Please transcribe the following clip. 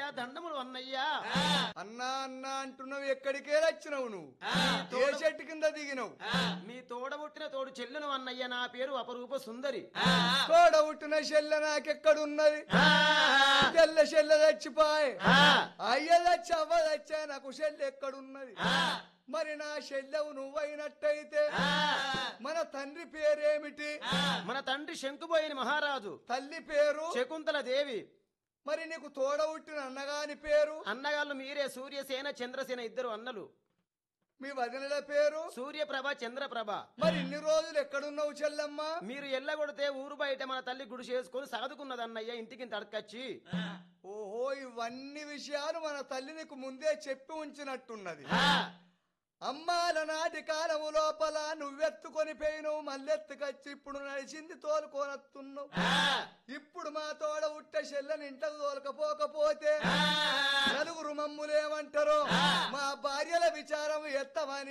దండములు అన్నయ్యా అన్నా అన్నా అంటున్నావు ఎక్కడికే వచ్చినావు నువ్వు ఏ చెట్టు కింద దిగినావు మీ తోడబుట్టిన తోడు చెల్లెను అన్నయ్య నా పేరు అపరూప సుందరి తోడ పుట్టిన చెల్లె నాకెక్కడున్నది తెల్ల చెల్లె చచ్చిపోయి అయ్య చచ్చి అవ్వ చచ్చా నాకు చెల్లె ఎక్కడున్నది మరి నా చెల్లెవు నువ్వైనట్టయితే మన తండ్రి పేరేమిటి మన తండ్రి శంకుబోయిన మహారాజు తల్లి పేరు శకుంతల దేవి మరి నీకు తోడ పుట్టిన అన్నగాని పేరు అన్నగాళ్ళు మీరే సూర్యసేన చంద్రసేన ఇద్దరు అన్నలు మీ వదినల పేరు సూర్యప్రభ చంద్రప్రభ మరి ఇన్ని రోజులు ఎక్కడున్నావు చెల్లెమ్మ మీరు ఎల్లగొడితే ఊరు బయట మన తల్లి గుడి చేసుకుని సాదుకున్నది అన్నయ్య ఇంటికి తడకచ్చి ఓహో ఇవన్నీ విషయాలు మన తల్లి నీకు ముందే చెప్పి ఉంచినట్టున్నది అమ్మాల నాటి కాలము లోపల నువ్వెత్తుకొని పోయినావు మళ్ళెత్తుకొచ్చి ఇప్పుడు నడిచింది తోలుకోనత్తున్నావు ఇప్పుడు మా తోడ ఉట్ట చెల్లని ఇంటకు తోలకపోకపోతే నలుగురు మమ్ములేమంటారో మా భార్యల విచారం ఎత్తమని